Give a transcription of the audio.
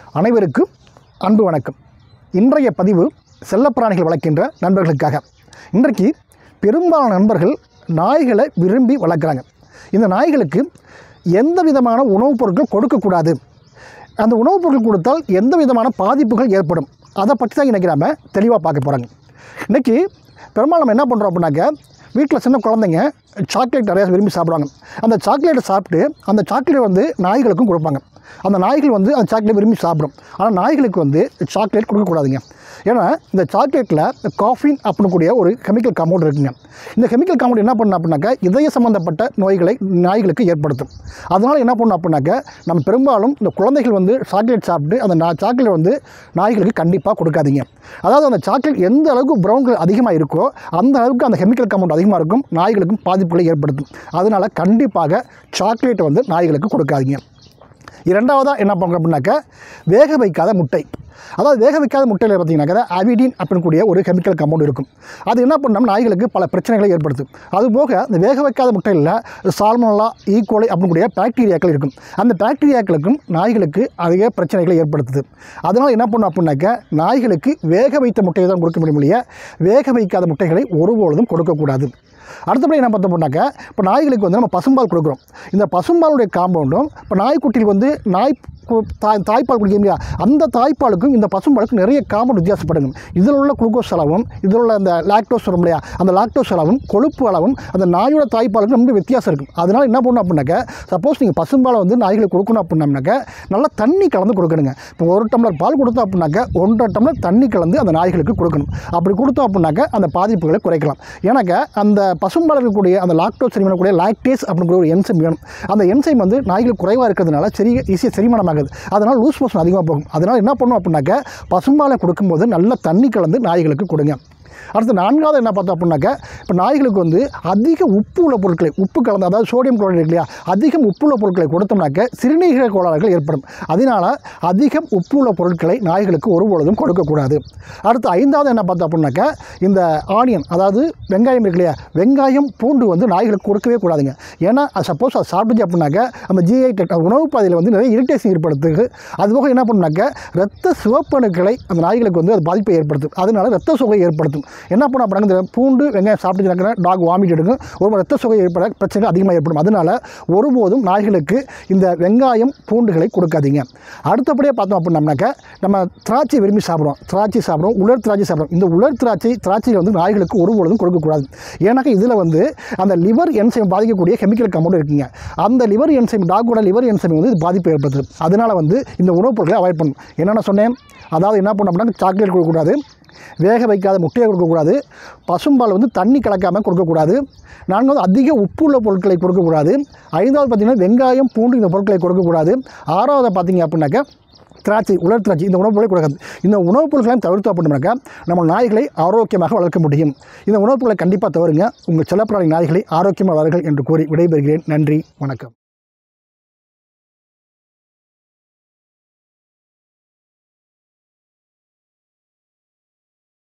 அனைவருக்கும் அன்பு வணக்கம் இன்றைய பதிவு செல்லப்பிராணிகள் வளர்க்கின்ற நண்பர்களுக்காக இன்றைக்கு பெரும்பாலான நண்பர்கள் நாய்களை விரும்பி வளர்க்குறாங்க இந்த நாய்களுக்கு எந்த விதமான உணவுப் பொருட்கள் கொடுக்கக்கூடாது அந்த உணவுப் பொருட்கள் கொடுத்தால் எந்த விதமான பாதிப்புகள் ஏற்படும் அதை பற்றி தான் இன்றைக்கி நம்ம தெளிவாக பார்க்க போகிறாங்க இன்றைக்கி பெரும்பாலும் நம்ம என்ன பண்ணுறோம் அப்படின்னாக்க வீட்டில் சின்ன குழந்தைங்க சாக்லேட் நிறையா விரும்பி சாப்பிடுவாங்க அந்த சாக்லேட்டை சாப்பிட்டு அந்த சாக்லேட் வந்து நாய்களுக்கும் கொடுப்பாங்க அந்த நாய்கள் வந்து அந்த சாக்லேட் விரும்பி சாப்பிடும் ஆனால் நாய்களுக்கு வந்து சாக்லேட் கொடுக்கக்கூடாதுங்க ஏன்னா இந்த சாக்லேட்டில் காஃபின் அப்படின்னு கூடிய ஒரு கெமிக்கல் காம்பவுண்ட் இருக்குங்க இந்த கெமிக்கல் காம்பவுண்ட் என்ன பண்ணணும் அப்படின்னாக்கா இதய சம்மந்தப்பட்ட நோய்களை நாய்களுக்கு ஏற்படுத்தும் அதனால் என்ன பண்ணணும் அப்படின்னாக்க நம்ம பெரும்பாலும் இந்த குழந்தைகள் வந்து சாக்லேட் சாப்பிட்டு அந்த நா சாக்லேட் வந்து நாய்களுக்கு கண்டிப்பாக கொடுக்காதீங்க அதாவது அந்த சாக்லேட் எந்த அளவுக்கு ப்ரௌன் கலர் அதிகமாக இருக்கோ அந்த அளவுக்கு அந்த கெமிக்கல் காம்பவுண்ட் அதிகமாக இருக்கும் நாய்களுக்கும் பாதிப்புகளை ஏற்படுத்தும் அதனால் கண்டிப்பாக சாக்லேட் வந்து நாய்களுக்கு கொடுக்காதீங்க இரண்டாவதாக என்ன பண்ணுறோம் அப்படின்னாக்கா வேக வைக்காத முட்டை அதாவது வேக வைக்காத முட்டையில் பார்த்தீங்கன்னாக்கா அவிடின் அப்படின்னு கூடிய ஒரு கெமிக்கல் காம்பவுண்ட் இருக்கும் அது என்ன பண்ணோம் நாய்களுக்கு பல பிரச்சனைகளை ஏற்படுத்தும் அதுபோக இந்த வேக வைக்காத முட்டையில் சால்மோனலா ஈகோலை அப்படின்னு கூடிய பாக்டீரியாக்கள் இருக்கும் அந்த பாக்டீரியாக்களுக்கும் நாய்களுக்கு அதிக பிரச்சனைகளை ஏற்படுத்துது அதனால் என்ன பண்ணணும் அப்படின்னாக்கா நாய்களுக்கு வேக வைத்த முட்டையை தான் கொடுக்க முடியும் இல்லையா வேக வைக்காத முட்டைகளை ஒருபொழுதும் கொடுக்கக்கூடாது அடுத்தபடி என்ன பார்த்தோம் அப்படின்னாக்கா இப்போ நாய்களுக்கு வந்து நம்ம பசும்பால் கொடுக்குறோம் இந்த பசும்பாலுடைய காம்பவுண்டும் இப்போ நாய்க்குட்டியில் வந்து நாய் கு- தாய் தாய்ப்பால் குடிக்க இல்லையா அந்த தாய்ப்பாலுக்கும் இந்த பசும்பாலுக்கும் நிறைய காம்பவுண்ட் வித்தியாசப்படுங்க இதில் உள்ள குளுக்கோஸ் அளவும் இதில் உள்ள அந்த லாக்டோஸ் வரும் இல்லையா அந்த லாக்டோஸ் அளவும் கொழுப்பு அளவும் அந்த நாயோட தாய்ப்பாலுக்கும் ரொம்ப வித்தியாசம் இருக்கும் அதனால் என்ன பண்ணணும் அப்படின்னாக்கா சப்போஸ் நீங்கள் பசும்பாலை வந்து நாய்களுக்கு கொடுக்கணும் அப்படின்னம்னாக்கா நல்லா தண்ணி கலந்து கொடுக்கணுங்க இப்போ ஒரு டம்ளர் பால் கொடுத்தோம் அப்படின்னாக்கா ஒன்றரை டம்ளர் தண்ணி கலந்து அந்த நாய்களுக்கு கொடுக்கணும் அப்படி கொடுத்தோம் அப்படின்னாக்கா அந்த பாதிப்புகளை குறைக்கலாம் ஏன்னாக்கா அந்த பசும்பால் இருக்கக்கூடிய அந்த லாக்டோஸ் செரிமானக்கூடிய லாக்டேஸ் அப்படிங்கிற ஒரு என்சைம் வேணும் அந்த என்சைம் வந்து நாய்களுக்கு குறைவாக இருக்கிறதுனால சரி ஈஸியாக செரிமானமாகுது அதனால் லூஸ் மோஷன் அதிகமாக போகும் அதனால் என்ன பண்ணணும் அப்படின்னாக்கா பசும்பாலை கொடுக்கும்போது நல்ல தண்ணி கலந்து நாய்களுக்கு கொடுங்க அடுத்து நான்காவது என்ன பார்த்தோம் அப்படின்னாக்கா இப்போ நாய்களுக்கு வந்து அதிக உப்பு உள்ள பொருட்களை உப்பு கலந்து அதாவது சோடியம் குளோரைடு இருக்கு இல்லையா அதிகம் உப்பு உள்ள பொருட்களை கொடுத்தோம்னாக்க சிறுநீரக கோளாறுகள் ஏற்படும் அதனால் அதிகம் உப்பு உள்ள பொருட்களை நாய்களுக்கு ஒருபொழுதும் கொடுக்கக்கூடாது அடுத்து ஐந்தாவது என்ன பார்த்தோம் அப்படின்னாக்கா இந்த ஆனியன் அதாவது வெங்காயம் இருக்கு இல்லையா வெங்காயம் பூண்டு வந்து நாய்களுக்கு கொடுக்கவே கூடாதுங்க ஏன்னா சப்போஸ் அது சாப்பிட்டுச்சு அப்படின்னாக்க அந்த ஜிஐ டெக் உணவு பாதையில் வந்து நிறைய இரிட்டேஷன் ஏற்படுத்துது அதுபோக என்ன பண்ணுனாக்க ரத்த சிவப்பணுக்களை அந்த நாய்களுக்கு வந்து அது பாதிப்பை ஏற்படுத்தும் அதனால ரத்த சுகை ஏற்படுத்தும் என்ன பண்ண அப்படின்னா இந்த பூண்டு வெங்காயம் சாப்பிட்டுச்சுனாக்கா டாக் வாமிட் எடுக்கும் ஒரு ரத்த சுகை ஏற்பட பிரச்சனைகள் அதிகமாக ஏற்படும் அதனால ஒருபோதும் நாய்களுக்கு இந்த வெங்காயம் பூண்டுகளை கொடுக்காதீங்க அடுத்தபடியாக பார்த்தோம் அப்படின்னம்னாக்கா நம்ம திராட்சை விரும்பி சாப்பிடுவோம் திராட்சை சாப்பிடுவோம் உலர் திராட்சை சாப்பிடுவோம் இந்த உலர் திராட்சை திராட்சையில் வந்து நாய்களுக்கு ஒருபொழுதும் கொடுக்கக்கூடாது ஏன்னாக்கா இதில் வந்து அந்த லிவர் என்சைம் பாதிக்கக்கூடிய கெமிக்கல் கம்பவுண்ட் இருக்குங்க அந்த லிவர் என்சைம் டாகோட லிவர் என்சைம் வந்து இது பாதிப்பு ஏற்படுத்துது அதனால் வந்து இந்த உணவுப் பொருட்களை அவாய்ட் பண்ணணும் என்னென்ன சொன்னேன் அதாவது என்ன பண்ணோம் அப்படின்னா சாக்லேட் கொடுக்கக்கூடாது வேக வைக்காத முட்டையை கொடுக்கக்கூடாது பசும்பால் வந்து தண்ணி கலக்காமல் கொடுக்கக்கூடாது நான்காவது அதிக உப்பு உள்ள பொருட்களை கொடுக்கக்கூடாது ஐந்தாவது பார்த்திங்கன்னா வெங்காயம் பூண்டு இந்த பொருட்களை கொடுக்கக்கூடாது ஆறாவது பார்த்தீங்க அப்படின்னாக்கா திராட்சை உலர் திராட்சை இந்த உணவுப் பொருளை கொடுக்காது இந்த உணவுப் பொருட்களையும் தவிர்த்து அப்படின்னாக்கா நம்ம நாய்களை ஆரோக்கியமாக வளர்க்க முடியும் இந்த உணவுப் பொருளை கண்டிப்பாக தவறுங்க உங்கள் செல்லப்பிராணி நாய்களை ஆரோக்கியமாக வளர்கள் என்று கூறி விடைபெறுகிறேன் நன்றி வணக்கம்